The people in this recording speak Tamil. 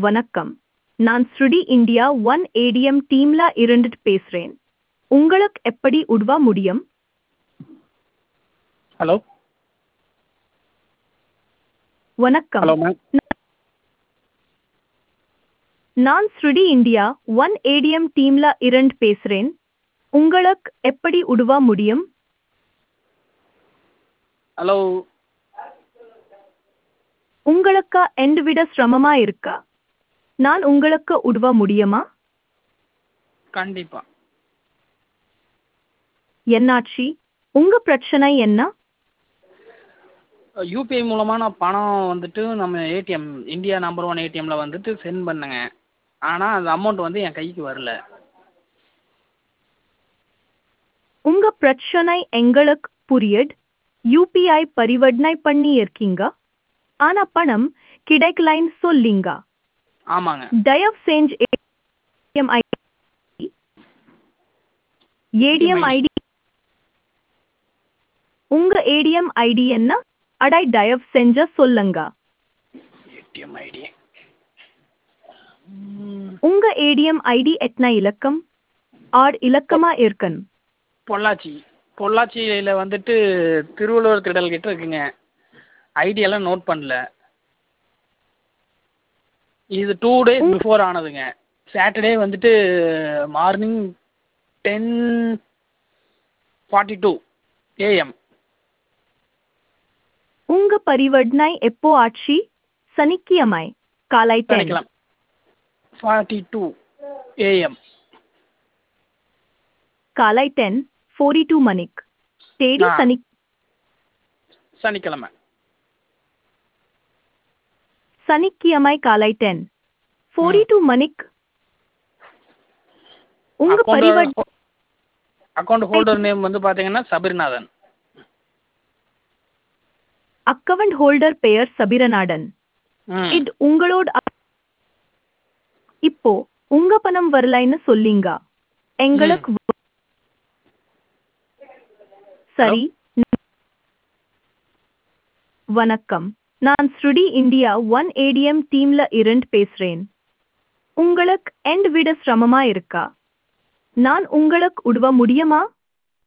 வணக்கம் நான் ஸ்ருடி இந்தியா ஒன் ஏடிஎம் டீம்ல இருந்துட்டு பேசுறேன் உங்களுக்கு எப்படி உதவ முடியும் ஹலோ வணக்கம் ஹலோ மேம் நான் ஸ்ருடி இந்தியா ஒன் ஏடிஎம் டீம்ல இருந்து பேசுறேன் உங்களுக்கு எப்படி உதவ முடியும் ஹலோ உங்களுக்கு எந்த விட சிரமமா இருக்கா நான் உங்களுக்கு உதவ முடியுமா கண்டிப்பா என்னாச்சி உங்க பிரச்சனை என்ன யூபிஐ மூலமாக நான் பணம் வந்துட்டு நம்ம ஏடிஎம் இந்தியா நம்பர் ஒன் ஏடிஎம்ல வந்துட்டு சென்ட் பண்ணேங்க ஆனால் அந்த அமௌண்ட் வந்து என் கைக்கு வரல உங்க பிரச்சனை எங்களுக்கு புரியுது யூபிஐ பரிவர்த்தனை பண்ணி இருக்கீங்க ஆனா பணம் கிடைக்கலைன்னு சொல்லிங்க ஆமாங்க தயவு செஞ்சு ஏடிஎம் ஐடி ஏடிஎம் ஐடி உங்க ஏடிஎம் ஐடி என்ன அடை தயவு செஞ்ச சொல்லுங்க ஏடிஎம் ஐடி உங்க ஏடிஎம் ஐடி எத்தனை இலக்கம் ஆறு இலக்கமா இருக்கணும் பொள்ளாச்சி பொள்ளாச்சியில் வந்துட்டு திருவள்ளுவர் திடல் கிட்ட இருக்குங்க ஐடியெல்லாம் நோட் பண்ணல இது டூ டேஸ் பிஃபோர் ஆனதுங்க சாட்டர்டே வந்துட்டு morning ten forty two AM உங்க பரிவர்த்தனை எப்போ ஆச்சு சனிக்கிழமை காலை ten. சனிக்கிழமை ஃபார்ட்டி டூ ஏஎம் காலை டென் ஃபோர்டி டூ மணிக்கு தேதி ஆ. சனி சனிக்கிழமை சனிக்கிழமை காலை டென் ஃபோர்டி டூ மணிக்கு உங்க பரிவர்த்தனை அக்கௌண்ட் ஹோல்டர் நேம் வந்து பார்த்தீங்கன்னா சபரிநாதன் அக்கவுண்ட் ஹோல்டர் பெயர் சபிரநாடன் ம் இது உங்களோட அ- இப்போ உங்க பணம் வரலைன்னு சொல்லிங்க எங்களுக்கு வ- சரி வணக்கம் நான் ஸ்ருடி இந்தியா ஒன் ஏடிஎம் டீம்ல இருந்து பேசுறேன் உங்களுக்கு எந்த விட சிரமமா இருக்கா நான் உங்களுக்கு உதவ முடியுமா